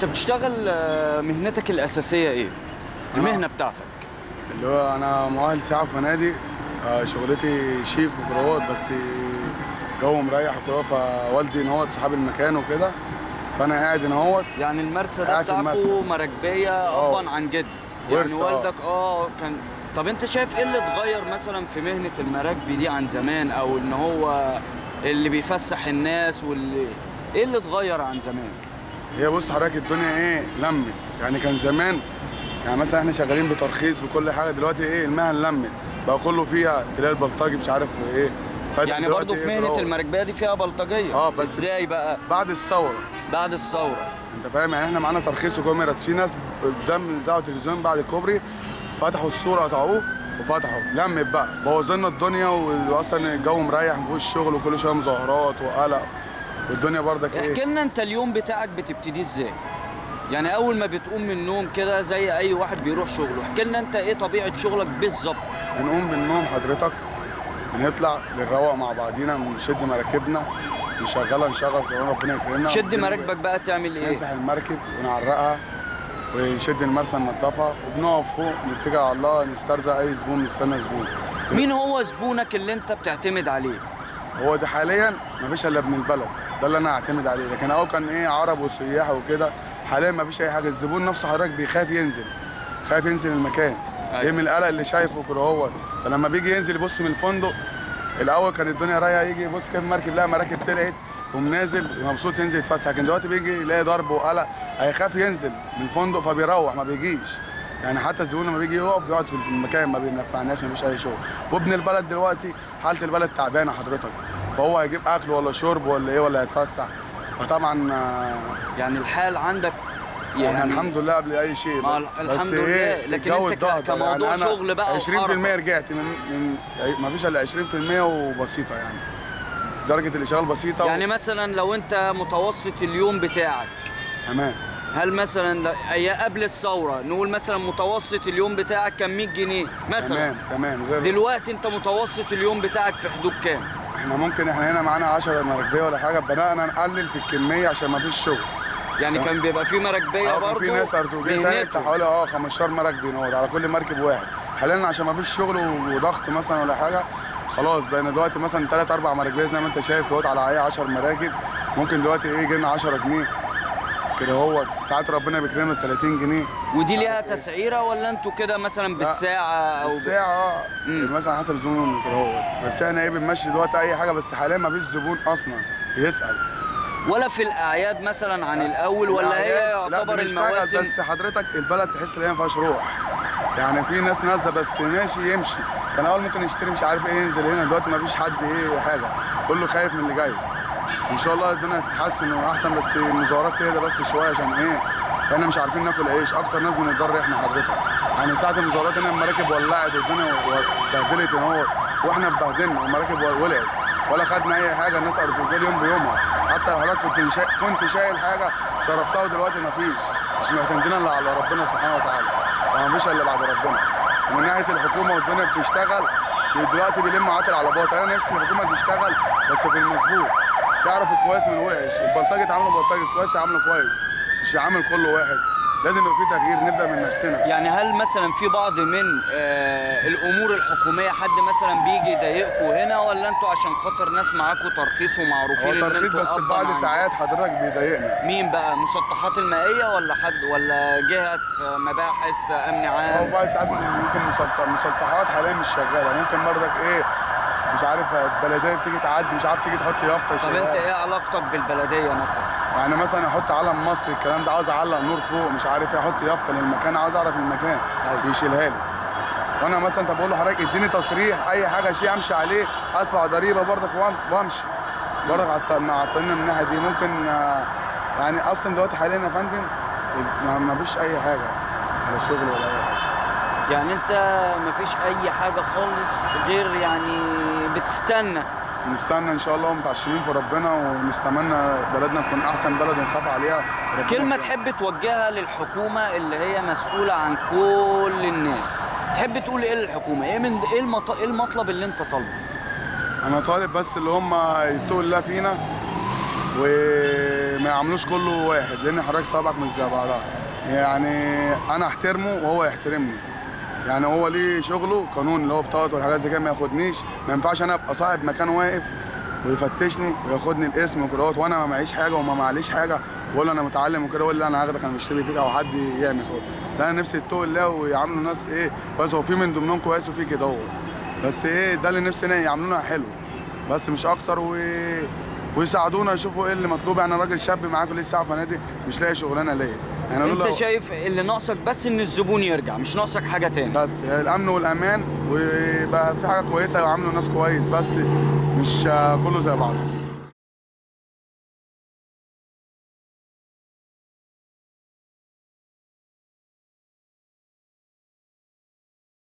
انت بتشتغل آه، مهنتك الاساسيه ايه المهنه بتاعتك اللي هو انا مؤهل ساعه في فنادق آه، شغلتي شيف وكروات بس جو مريح وكده فوالدي ان هو صاحب المكان وكده فانا قاعد ان هو يعني المرسى ده قاعد في بتاعكم المرسى. مراكبيه آه. ابا عن جد يعني ورث، آه. والدك اه كان طب انت شايف ايه اللي اتغير مثلا في مهنه المراكبي دي عن زمان او ان هو اللي بيفسح الناس واللي ايه اللي اتغير عن زمان هي بص حضرتك الدنيا ايه لمت يعني كان زمان يعني مثلا احنا شغالين بترخيص بكل حاجه دلوقتي ايه المهن لمت بقى كله فيها تلاقي البلطجي مش عارف ايه فاتح يعني دلوقتي برضه في إيه مهنه كروات. المراكبيه دي فيها بلطجيه آه، بس- ازاي بقى بعد الثوره بعد الثوره انت فاهم يعني احنا معانا ترخيص وكاميراس في ناس قدام ذاعوا تلفزيون بعد الكوبري فتحوا الصوره قطعوه وفتحوا لمت بقى بوظوا لنا الدنيا واصلا الجو مريح مفيهوش شغل وكل شويه مظاهرات وقلق والدنيا برضك احكي ايه لنا انت اليوم بتاعك بتبتديه ازاي يعني اول ما بتقوم من النوم كده زي اي واحد بيروح شغله احكي لنا انت ايه طبيعه شغلك بالظبط بنقوم من النوم حضرتك بنطلع بنروق مع بعضينا نشد مراكبنا نشغلها نشغل قرآن ربنا يكرمنا شد وبن- مراكبك بقى تعمل ايه نمسح المركب ونعرقها ونشد المرسى ننضفها وبنقف فوق نتكل على الله نسترزق اي زبون نستنى زبون مين هو زبونك اللي انت بتعتمد عليه هو ده حاليا مفيش الا ابن البلد ده اللي انا اعتمد عليه لكن هو كان ايه عرب وسياح وكده حاليا مفيش اي حاجه الزبون نفسه حضرتك بيخاف ينزل خايف ينزل المكان أيوة. ايه من القلق اللي شايفه كده هو فلما بيجي ينزل يبص من الفندق الاول كانت الدنيا رايقه يجي يبص كام مركب لا مراكب طلعت يقوم نازل مبسوط ينزل يتفسح لكن دلوقتي بيجي يلاقي ضرب وقلق هيخاف ينزل من الفندق فبيروح ما بيجيش يعني حتى الزبون لما بيجي يقف بيقعد في المكان ما بينفعناش ما فيش اي شغل وابن البلد دلوقتي حاله البلد تعبانه حضرتك فهو هيجيب اكل ولا شرب ولا ايه ولا هيتفسح فطبعا آه، يعني الحال عندك احنا الحمد لله قبل اي شيء ما بس الحمد إيه، لله، لكن الجو أنت ك- اتضغط. كموضوع أنا شغل بقى 20% وحركة. رجعت من من ما فيش الا 20% وبسيطه يعني درجه الاشغال بسيطه يعني مثلا لو انت متوسط اليوم بتاعك تمام هل مثلا ل- أي قبل الثوره نقول مثلا متوسط اليوم بتاعك كان 100 جنيه مثلا تمام تمام غير دلوقتي انت متوسط اليوم بتاعك في حدود كام احنا ممكن احنا هنا معانا 10 مراكبيه ولا حاجه بدانا نقلل في الكميه عشان ما فيش شغل يعني تمام. كان بيبقى في مراكبيه اه كان برضه في ناس ارزوقين تاني بتاع حوالي اه 15 مركب بينور على كل مركب واحد حاليا عشان ما فيش شغل وضغط مثلا ولا حاجه خلاص بقينا دلوقتي مثلا 3 4 مراكبيه زي ما انت شايف كده على اي 10 مراكب ممكن دلوقتي ايه يجي لنا 10 جنيه كده هو ساعات ربنا بيكرمنا 30 جنيه ودي ليها تسعيره ولا انتوا كده مثلا بالساعه او ب- الساعة اه مم. مثلا حسب الزبون كده هو بس احنا ايه بنمشي دلوقتي اي حاجه بس حاليا ما فيش زبون اصلا بيسال ولا في الاعياد مثلا عن الاول ولا هي الأعياد- لا، يعتبر بنشتغل المواسم بس حضرتك البلد تحس ان هي ما فيهاش روح يعني في ناس نازله بس ماشي يمشي كان اول ممكن يشتري مش عارف ايه ينزل هنا دلوقتي ما فيش حد ايه حاجه كله خايف من اللي جاي ان شاء الله الدنيا تتحسن واحسن بس المظاهرات تهدى بس شويه عشان ايه احنا مش عارفين ناكل عيش اكتر ناس بنتضرر احنا حضرتك يعني ساعه المظاهرات هنا المراكب ولعت والدنيا اتبهدلت ان هو واحنا اتبهدلنا والمراكب ولعت ولا خدنا اي حاجه الناس ارجوك اليوم بيومها حتى لو حضرتك كنت شا... كنت شايل حاجه صرفتها ودلوقتي ما فيش مش معتمدين الا على ربنا سبحانه وتعالى وما فيش الا بعد ربنا ومن ناحيه الحكومه والدنيا بتشتغل دلوقتي بيلموا عاتل على باطل انا نفسي الحكومه تشتغل بس في المظبوط تعرف الكويس من الوحش البلطجي اتعاملوا بلطجي الكويس عامله كويس مش عامل كل واحد لازم يبقى في تغيير نبدا من نفسنا يعني هل مثلا في بعض من آه الامور الحكوميه حد مثلا بيجي يضايقكم هنا ولا انتوا عشان خاطر ناس معاكم ترخيص ومعروفين هو إن ترخيص انتوا بس أبا بعد عن- ساعات حضرتك بيضايقنا مين بقى مسطحات المائيه ولا حد ولا جهه آه، مباحث آه، امن هو عام بعد ساعات ممكن مسطح مسطحات حاليا مش شغاله ممكن برضك ايه مش عارف البلديه بتيجي تعدي مش عارف تيجي تحط يافطه طب شغال. انت ايه علاقتك بالبلديه مثلا يعني مثلا احط علم مصر الكلام ده عاوز اعلق نور فوق مش عارف ايه احط يافطه للمكان عاوز اعرف المكان أيوة. بيشيلها لي وانا مثلا طب بقول لحضرتك اديني تصريح اي حاجه شيء امشي عليه ادفع ضريبه برضك وأم- وامشي برضك عط- مع عطلنا من الناحيه دي ممكن آه، يعني اصلا دلوقتي حاليا يا فندم ما- ما فيش اي حاجه ولا شغل ولا اي حاجه يعني انت مفيش اي حاجه خالص غير يعني بتستنى نستنى ان شاء الله ومتعشمين في ربنا ونستمنى بلدنا تكون احسن بلد ونخاف عليها ربنا كلمة يكرمنا. تحب توجهها للحكومة اللي هي مسؤولة عن كل الناس تحب تقول ايه للحكومة ايه من ايه, المط... إيه المطلب اللي انت طالبه انا طالب بس اللي هم يتقوا الله فينا وما يعملوش كله واحد لان حضرتك صوابعك مش زي بعضها يعني انا احترمه وهو يحترمني يعني هو ليه شغله قانون اللي هو بطاقته والحاجات زي كده ما ياخدنيش ما ينفعش انا ابقى صاحب مكان واقف ويفتشني وياخدني الاسم وكده وأنا ما معيش حاجه وما معليش حاجه ويقول انا متعلم وكده ويقول لي انا هاخدك انا مشتري فيك او حد يعمل كده ده انا نفسي يتقوا الله ويعاملوا ناس ايه كويس هو في من ضمنهم كويس وفي كده هو بس ايه ده اللي نفسي أنا يعاملونا حلو بس مش اكتر و... ويساعدونا يشوفوا ايه اللي مطلوب يعني أنا راجل شاب معاكم لسه ساعه فنادق مش لاقي شغلانه ليا يعني أقول انت له- شايف اللي ناقصك بس ان الزبون يرجع مش ناقصك حاجه تاني بس الامن والامان ويبقى في حاجه كويسه ويعاملوا الناس كويس بس مش كله زي بعضه